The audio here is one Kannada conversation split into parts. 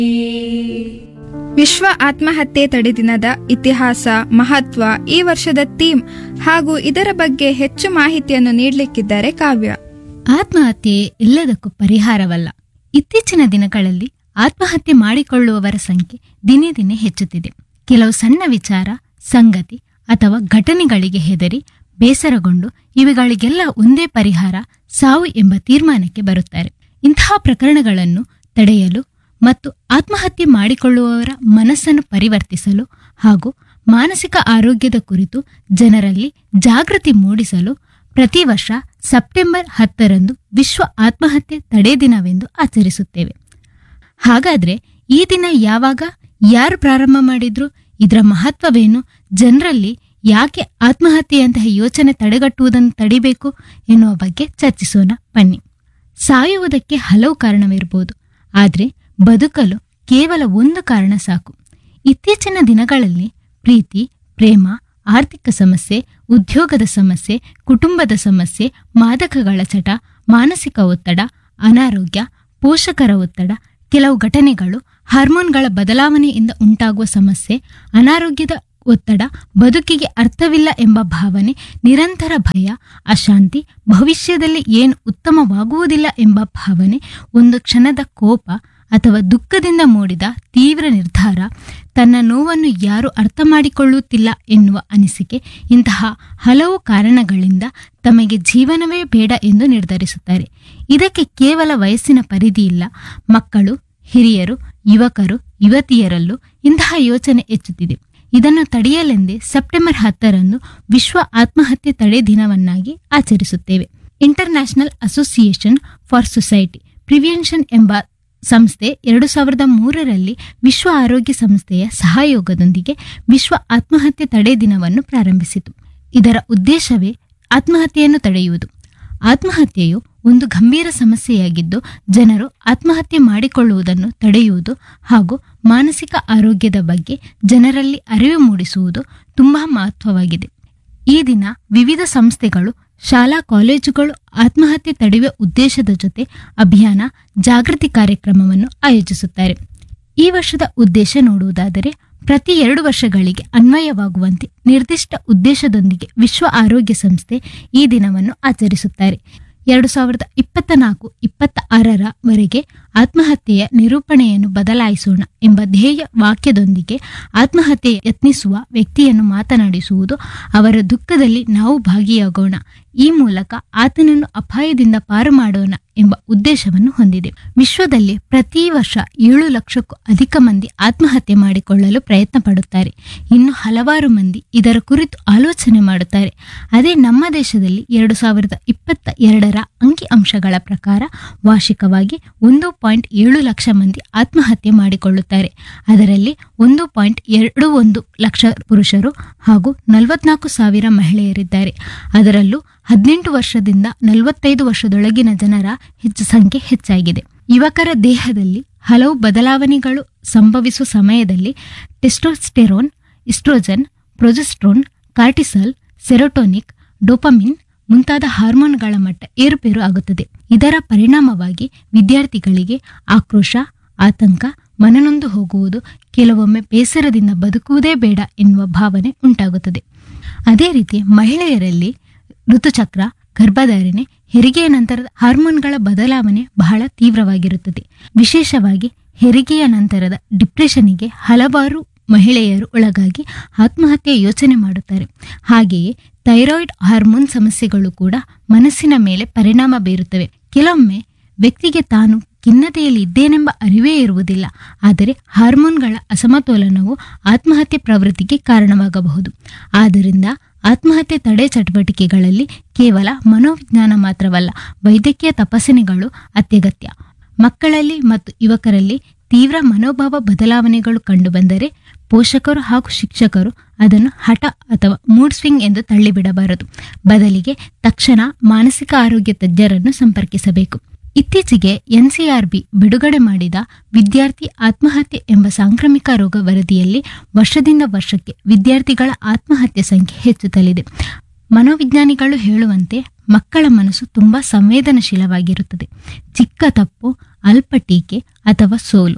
ವಿಶ್ವ ಆತ್ಮಹತ್ಯೆ ತಡೆ ದಿನದ ಇತಿಹಾಸ ಮಹತ್ವ ಈ ವರ್ಷದ ಥೀಮ್ ಹಾಗೂ ಇದರ ಬಗ್ಗೆ ಹೆಚ್ಚು ಮಾಹಿತಿಯನ್ನು ನೀಡಲಿಕ್ಕಿದ್ದಾರೆ ಕಾವ್ಯ ಆತ್ಮಹತ್ಯೆ ಎಲ್ಲದಕ್ಕೂ ಪರಿಹಾರವಲ್ಲ ಇತ್ತೀಚಿನ ದಿನಗಳಲ್ಲಿ ಆತ್ಮಹತ್ಯೆ ಮಾಡಿಕೊಳ್ಳುವವರ ಸಂಖ್ಯೆ ದಿನೇ ದಿನೇ ಹೆಚ್ಚುತ್ತಿದೆ ಕೆಲವು ಸಣ್ಣ ವಿಚಾರ ಸಂಗತಿ ಅಥವಾ ಘಟನೆಗಳಿಗೆ ಹೆದರಿ ಬೇಸರಗೊಂಡು ಇವುಗಳಿಗೆಲ್ಲ ಒಂದೇ ಪರಿಹಾರ ಸಾವು ಎಂಬ ತೀರ್ಮಾನಕ್ಕೆ ಬರುತ್ತಾರೆ ಇಂತಹ ಪ್ರಕರಣಗಳನ್ನು ತಡೆಯಲು ಮತ್ತು ಆತ್ಮಹತ್ಯೆ ಮಾಡಿಕೊಳ್ಳುವವರ ಮನಸ್ಸನ್ನು ಪರಿವರ್ತಿಸಲು ಹಾಗೂ ಮಾನಸಿಕ ಆರೋಗ್ಯದ ಕುರಿತು ಜನರಲ್ಲಿ ಜಾಗೃತಿ ಮೂಡಿಸಲು ಪ್ರತಿ ವರ್ಷ ಸೆಪ್ಟೆಂಬರ್ ಹತ್ತರಂದು ವಿಶ್ವ ಆತ್ಮಹತ್ಯೆ ತಡೆ ದಿನವೆಂದು ಆಚರಿಸುತ್ತೇವೆ ಹಾಗಾದ್ರೆ ಈ ದಿನ ಯಾವಾಗ ಯಾರು ಪ್ರಾರಂಭ ಮಾಡಿದ್ರು ಇದರ ಮಹತ್ವವೇನು ಜನರಲ್ಲಿ ಯಾಕೆ ಆತ್ಮಹತ್ಯೆಯಂತಹ ಯೋಚನೆ ತಡೆಗಟ್ಟುವುದನ್ನು ತಡಿಬೇಕು ಎನ್ನುವ ಬಗ್ಗೆ ಚರ್ಚಿಸೋಣ ಬನ್ನಿ ಸಾಯುವುದಕ್ಕೆ ಹಲವು ಕಾರಣವಿರಬಹುದು ಆದರೆ ಬದುಕಲು ಕೇವಲ ಒಂದು ಕಾರಣ ಸಾಕು ಇತ್ತೀಚಿನ ದಿನಗಳಲ್ಲಿ ಪ್ರೀತಿ ಪ್ರೇಮ ಆರ್ಥಿಕ ಸಮಸ್ಯೆ ಉದ್ಯೋಗದ ಸಮಸ್ಯೆ ಕುಟುಂಬದ ಸಮಸ್ಯೆ ಮಾದಕಗಳ ಚಟ ಮಾನಸಿಕ ಒತ್ತಡ ಅನಾರೋಗ್ಯ ಪೋಷಕರ ಒತ್ತಡ ಕೆಲವು ಘಟನೆಗಳು ಹಾರ್ಮೋನ್ಗಳ ಬದಲಾವಣೆಯಿಂದ ಉಂಟಾಗುವ ಸಮಸ್ಯೆ ಅನಾರೋಗ್ಯದ ಒತ್ತಡ ಬದುಕಿಗೆ ಅರ್ಥವಿಲ್ಲ ಎಂಬ ಭಾವನೆ ನಿರಂತರ ಭಯ ಅಶಾಂತಿ ಭವಿಷ್ಯದಲ್ಲಿ ಏನು ಉತ್ತಮವಾಗುವುದಿಲ್ಲ ಎಂಬ ಭಾವನೆ ಒಂದು ಕ್ಷಣದ ಕೋಪ ಅಥವಾ ದುಃಖದಿಂದ ಮೂಡಿದ ತೀವ್ರ ನಿರ್ಧಾರ ತನ್ನ ನೋವನ್ನು ಯಾರು ಅರ್ಥ ಮಾಡಿಕೊಳ್ಳುತ್ತಿಲ್ಲ ಎನ್ನುವ ಅನಿಸಿಕೆ ಇಂತಹ ಹಲವು ಕಾರಣಗಳಿಂದ ತಮಗೆ ಜೀವನವೇ ಬೇಡ ಎಂದು ನಿರ್ಧರಿಸುತ್ತಾರೆ ಇದಕ್ಕೆ ಕೇವಲ ವಯಸ್ಸಿನ ಪರಿಧಿ ಇಲ್ಲ ಮಕ್ಕಳು ಹಿರಿಯರು ಯುವಕರು ಯುವತಿಯರಲ್ಲೂ ಇಂತಹ ಯೋಚನೆ ಹೆಚ್ಚುತ್ತಿದೆ ಇದನ್ನು ತಡೆಯಲೆಂದೇ ಸೆಪ್ಟೆಂಬರ್ ಹತ್ತರಂದು ವಿಶ್ವ ಆತ್ಮಹತ್ಯೆ ತಡೆ ದಿನವನ್ನಾಗಿ ಆಚರಿಸುತ್ತೇವೆ international association for society prevention ಎಂಬ ಸಂಸ್ಥೆ ಎರಡು ಸಾವಿರದ ಮೂರರಲ್ಲಿ ವಿಶ್ವ ಆರೋಗ್ಯ ಸಂಸ್ಥೆಯ ಸಹಯೋಗದೊಂದಿಗೆ ವಿಶ್ವ ಆತ್ಮಹತ್ಯೆ ತಡೆ ದಿನವನ್ನು ಪ್ರಾರಂಭಿಸಿತು ಇದರ ಉದ್ದೇಶವೇ ಆತ್ಮಹತ್ಯೆಯನ್ನು ತಡೆಯುವುದು ಆತ್ಮಹತ್ಯೆಯು ಒಂದು ಗಂಭೀರ ಸಮಸ್ಯೆಯಾಗಿದ್ದು ಜನರು ಆತ್ಮಹತ್ಯೆ ಮಾಡಿಕೊಳ್ಳುವುದನ್ನು ತಡೆಯುವುದು ಹಾಗೂ ಮಾನಸಿಕ ಆರೋಗ್ಯದ ಬಗ್ಗೆ ಜನರಲ್ಲಿ ಅರಿವು ಮೂಡಿಸುವುದು ತುಂಬಾ ಮಹತ್ವವಾಗಿದೆ ಈ ದಿನ ವಿವಿಧ ಸಂಸ್ಥೆಗಳು ಶಾಲಾ ಕಾಲೇಜುಗಳು ಆತ್ಮಹತ್ಯೆ ತಡೆಯುವ ಉದ್ದೇಶದ ಜೊತೆ ಅಭಿಯಾನ ಜಾಗೃತಿ ಕಾರ್ಯಕ್ರಮವನ್ನು ಆಯೋಜಿಸುತ್ತಾರೆ ಈ ವರ್ಷದ ಉದ್ದೇಶ ನೋಡುವುದಾದರೆ ಪ್ರತಿ ಎರಡು ವರ್ಷಗಳಿಗೆ ಅನ್ವಯವಾಗುವಂತೆ ನಿರ್ದಿಷ್ಟ ಉದ್ದೇಶದೊಂದಿಗೆ ವಿಶ್ವ ಆರೋಗ್ಯ ಸಂಸ್ಥೆ ಈ ದಿನವನ್ನು ಆಚರಿಸುತ್ತಾರೆ ಎರಡು ಸಾವಿರದ ಇಪ್ಪತ್ತ ನಾಲ್ಕು ಇಪ್ಪತ್ತ ಆರರವರೆಗೆ ಆತ್ಮಹತ್ಯೆಯ ನಿರೂಪಣೆಯನ್ನು ಬದಲಾಯಿಸೋಣ ಎಂಬ ಧ್ಯೇಯ ವಾಕ್ಯದೊಂದಿಗೆ ಆತ್ಮಹತ್ಯೆ ಯತ್ನಿಸುವ ವ್ಯಕ್ತಿಯನ್ನು ಮಾತನಾಡಿಸುವುದು ಅವರ ದುಃಖದಲ್ಲಿ ನಾವು ಭಾಗಿಯಾಗೋಣ ಈ ಮೂಲಕ ಆತನನ್ನು ಅಪಾಯದಿಂದ ಪಾರು ಮಾಡೋಣ ಎಂಬ ಉದ್ದೇಶವನ್ನು ಹೊಂದಿದೆ ವಿಶ್ವದಲ್ಲಿ ಪ್ರತಿ ವರ್ಷ ಏಳು ಲಕ್ಷಕ್ಕೂ ಅಧಿಕ ಮಂದಿ ಆತ್ಮಹತ್ಯೆ ಮಾಡಿಕೊಳ್ಳಲು ಪ್ರಯತ್ನ ಪಡುತ್ತಾರೆ ಇನ್ನು ಹಲವಾರು ಮಂದಿ ಇದರ ಕುರಿತು ಆಲೋಚನೆ ಮಾಡುತ್ತಾರೆ ಅದೇ ನಮ್ಮ ದೇಶದಲ್ಲಿ ಎರಡು ಸಾವಿರದ ಇಪ್ಪತ್ತ ಎರಡರ ಅಂಕಿ ಅಂಶಗಳ ಪ್ರಕಾರ ವಾರ್ಷಿಕವಾಗಿ ಒಂದು ಪಾಯಿಂಟ್ ಏಳು ಲಕ್ಷ ಮಂದಿ ಆತ್ಮಹತ್ಯೆ ಮಾಡಿಕೊಳ್ಳುತ್ತಾರೆ ಅದರಲ್ಲಿ ಒಂದು ಪಾಯಿಂಟ್ ಎರಡು ಒಂದು ಲಕ್ಷ ಪುರುಷರು ಹಾಗೂ ನಲವತ್ನಾಲ್ಕು ಸಾವಿರ ಮಹಿಳೆಯರಿದ್ದಾರೆ ಅದರಲ್ಲೂ ಹದಿನೆಂಟು ವರ್ಷದಿಂದ ನಲವತ್ತೈದು ವರ್ಷದೊಳಗಿನ ಜನರ ಹೆಚ್ಚು ಸಂಖ್ಯೆ ಹೆಚ್ಚಾಗಿದೆ ಯುವಕರ ದೇಹದಲ್ಲಿ ಹಲವು ಬದಲಾವಣೆಗಳು ಸಂಭವಿಸುವ ಸಮಯದಲ್ಲಿ testosterone oestrogen progesterone cortisol serotonin dopamine ಮುಂತಾದ ಹಾರ್ಮೋನ್ಗಳ ಮಟ್ಟ ಏರುಪೇರು ಆಗುತ್ತದೆ ಇದರ ಪರಿಣಾಮವಾಗಿ ವಿದ್ಯಾರ್ಥಿಗಳಿಗೆ ಆಕ್ರೋಶ ಆತಂಕ ಮನನೊಂದು ಹೋಗುವುದು ಕೆಲವೊಮ್ಮೆ ಬೇಸರದಿಂದ ಬದುಕುವುದೇ ಬೇಡ ಎನ್ನುವ ಭಾವನೆ ಉಂಟಾಗುತ್ತದೆ ಅದೇ ರೀತಿ ಮಹಿಳೆಯರಲ್ಲಿ ಋತುಚಕ್ರ ಗರ್ಭಧಾರಣೆ ಹೆರಿಗೆಯ ನಂತರದ ಹಾರ್ಮೋನ್ಗಳ ಬದಲಾವಣೆ ಬಹಳ ತೀವ್ರವಾಗಿರುತ್ತದೆ ವಿಶೇಷವಾಗಿ ಹೆರಿಗೆಯ ನಂತರದ ಡಿಪ್ರೆಷನ್ಗೆ ಹಲವಾರು ಮಹಿಳೆಯರು ಒಳಗಾಗಿ ಆತ್ಮಹತ್ಯೆ ಯೋಚನೆ ಮಾಡುತ್ತಾರೆ ಹಾಗೆಯೇ ಥೈರಾಯ್ಡ್ ಹಾರ್ಮೋನ್ ಸಮಸ್ಯೆಗಳು ಕೂಡ ಮನಸ್ಸಿನ ಮೇಲೆ ಪರಿಣಾಮ ಬೀರುತ್ತವೆ ಕೆಲವೊಮ್ಮೆ ವ್ಯಕ್ತಿಗೆ ತಾನು ಖಿನ್ನತೆಯಲ್ಲಿ ಇದ್ದೇನೆಂಬ ಅರಿವೇ ಇರುವುದಿಲ್ಲ ಆದರೆ ಹಾರ್ಮೋನ್ಗಳ ಅಸಮತೋಲನವು ಆತ್ಮಹತ್ಯೆ ಪ್ರವೃತ್ತಿಗೆ ಕಾರಣವಾಗಬಹುದು ಆದ್ದರಿಂದ ಆತ್ಮಹತ್ಯೆ ತಡೆ ಚಟುವಟಿಕೆಗಳಲ್ಲಿ ಕೇವಲ ಮನೋವಿಜ್ಞಾನ ಮಾತ್ರವಲ್ಲ ವೈದ್ಯಕೀಯ ತಪಾಸಣೆಗಳು ಅತ್ಯಗತ್ಯ ಮಕ್ಕಳಲ್ಲಿ ಮತ್ತು ಯುವಕರಲ್ಲಿ ತೀವ್ರ ಮನೋಭಾವ ಬದಲಾವಣೆಗಳು ಕಂಡುಬಂದರೆ ಪೋಷಕರು ಹಾಗೂ ಶಿಕ್ಷಕರು ಅದನ್ನು ಹಠ ಅಥವಾ ಮೂಡ್ ಸ್ವಿಂಗ್ ಎಂದು ತಳ್ಳಿಬಿಡಬಾರದು ಬದಲಿಗೆ ತಕ್ಷಣ ಮಾನಸಿಕ ಆರೋಗ್ಯ ತಜ್ಞರನ್ನು ಸಂಪರ್ಕಿಸಬೇಕು ಇತ್ತೀಚೆಗೆ ಎನ್ಸಿಆರ್ಬಿ ಬಿಡುಗಡೆ ಮಾಡಿದ ವಿದ್ಯಾರ್ಥಿ ಆತ್ಮಹತ್ಯೆ ಎಂಬ ಸಾಂಕ್ರಾಮಿಕ ರೋಗ ವರದಿಯಲ್ಲಿ ವರ್ಷದಿಂದ ವರ್ಷಕ್ಕೆ ವಿದ್ಯಾರ್ಥಿಗಳ ಆತ್ಮಹತ್ಯೆ ಸಂಖ್ಯೆ ಹೆಚ್ಚುತ್ತಲಿದೆ ಮನೋವಿಜ್ಞಾನಿಗಳು ಹೇಳುವಂತೆ ಮಕ್ಕಳ ಮನಸ್ಸು ತುಂಬಾ ಸಂವೇದನಶೀಲವಾಗಿರುತ್ತದೆ ಚಿಕ್ಕ ತಪ್ಪು ಅಲ್ಪ ಟೀಕೆ ಅಥವಾ ಸೋಲು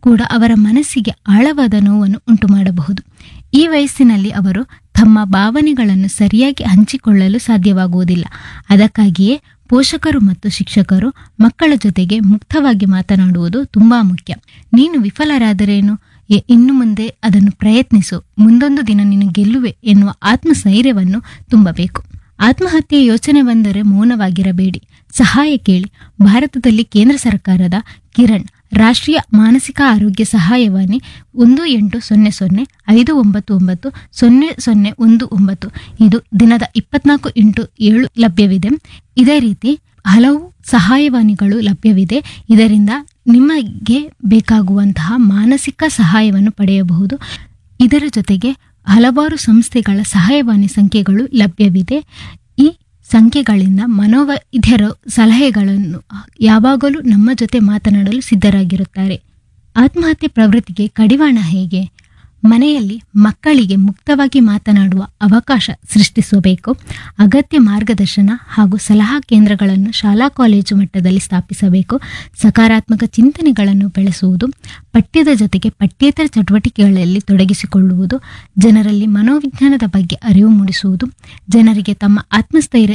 ಕೂಡ ಅವರ ಮನಸ್ಸಿಗೆ ಆಳವಾದ ನೋವನ್ನು ಉಂಟು ಮಾಡಬಹುದು ಈ ವಯಸ್ಸಿನಲ್ಲಿ ಅವರು ತಮ್ಮ ಭಾವನೆಗಳನ್ನು ಸರಿಯಾಗಿ ಹಂಚಿಕೊಳ್ಳಲು ಸಾಧ್ಯವಾಗುವುದಿಲ್ಲ ಅದಕ್ಕಾಗಿಯೇ ಪೋಷಕರು ಮತ್ತು ಶಿಕ್ಷಕರು ಮಕ್ಕಳ ಜೊತೆಗೆ ಮುಕ್ತವಾಗಿ ಮಾತನಾಡುವುದು ತುಂಬಾ ಮುಖ್ಯ ನೀನು ವಿಫಲರಾದರೇನು ಎ- ಇನ್ನು ಮುಂದೆ ಅದನ್ನು ಪ್ರಯತ್ನಿಸು ಮುಂದೊಂದು ದಿನ ನೀನು ಗೆಲ್ಲುವೆ ಎನ್ನುವ ಆತ್ಮಸ್ಥೈರ್ಯವನ್ನು ತುಂಬಬೇಕು ಆತ್ಮಹತ್ಯೆ ಯೋಚನೆ ಬಂದರೆ ಮೌನವಾಗಿರಬೇಡಿ ಸಹಾಯ ಕೇಳಿ ಭಾರತದಲ್ಲಿ ಕೇಂದ್ರ ಸರ್ಕಾರದ ಕಿರಣ್ ರಾಷ್ಟ್ರೀಯ ಮಾನಸಿಕ ಆರೋಗ್ಯ ಸಹಾಯವಾಣಿ ಒಂದು ಎಂಟು ಸೊನ್ನೆ ಸೊನ್ನೆ ಐದು ಒಂಬತ್ತು ಒಂಬತ್ತು ಸೊನ್ನೆ ಸೊನ್ನೆ ಒಂದು ಒಂಬತ್ತು ಇದು ದಿನದ ಇಪ್ಪತ್ನಾಲ್ಕು ಇಂಟು ಏಳು ಲಭ್ಯವಿದೆ ಇದೇ ರೀತಿ ಹಲವು ಸಹಾಯವಾಣಿಗಳು ಲಭ್ಯವಿದೆ ಇದರಿಂದ ನಿಮಗೆ ಬೇಕಾಗುವಂತಹ ಮಾನಸಿಕ ಸಹಾಯವನ್ನು ಪಡೆಯಬಹುದು ಇದರ ಜೊತೆಗೆ ಹಲವಾರು ಸಂಸ್ಥೆಗಳ ಸಹಾಯವಾಣಿ ಸಂಖ್ಯೆಗಳು ಲಭ್ಯವಿದೆ ಈ ಸಂಖ್ಯೆಗಳಿಂದ ಮನೋವೈದ್ಯರ ಸಲಹೆಗಳನ್ನು ಯಾವಾಗಲೂ ನಮ್ಮ ಜೊತೆ ಮಾತನಾಡಲು ಸಿದ್ಧರಾಗಿರುತ್ತಾರೆ ಆತ್ಮಹತ್ಯೆ ಪ್ರವೃತ್ತಿಗೆ ಕಡಿವಾಣ ಹೇಗೆ ಮನೆಯಲ್ಲಿ ಮಕ್ಕಳಿಗೆ ಮುಕ್ತವಾಗಿ ಮಾತನಾಡುವ ಅವಕಾಶ ಸೃಷ್ಟಿಸಬೇಕು ಅಗತ್ಯ ಮಾರ್ಗದರ್ಶನ ಹಾಗೂ ಸಲಹಾ ಕೇಂದ್ರಗಳನ್ನು ಶಾಲಾ ಕಾಲೇಜು ಮಟ್ಟದಲ್ಲಿ ಸ್ಥಾಪಿಸಬೇಕು ಸಕಾರಾತ್ಮಕ ಚಿಂತನೆಗಳನ್ನು ಬೆಳೆಸುವುದು ಪಠ್ಯದ ಜೊತೆಗೆ ಪಠ್ಯೇತರ ಚಟುವಟಿಕೆಗಳಲ್ಲಿ ತೊಡಗಿಸಿಕೊಳ್ಳುವುದು ಜನರಲ್ಲಿ ಮನೋವಿಜ್ಞಾನದ ಬಗ್ಗೆ ಅರಿವು ಮೂಡಿಸುವುದು ಜನರಿಗೆ ತಮ್ಮ ಆತ್ಮಸ್ಥೈರ್ಯ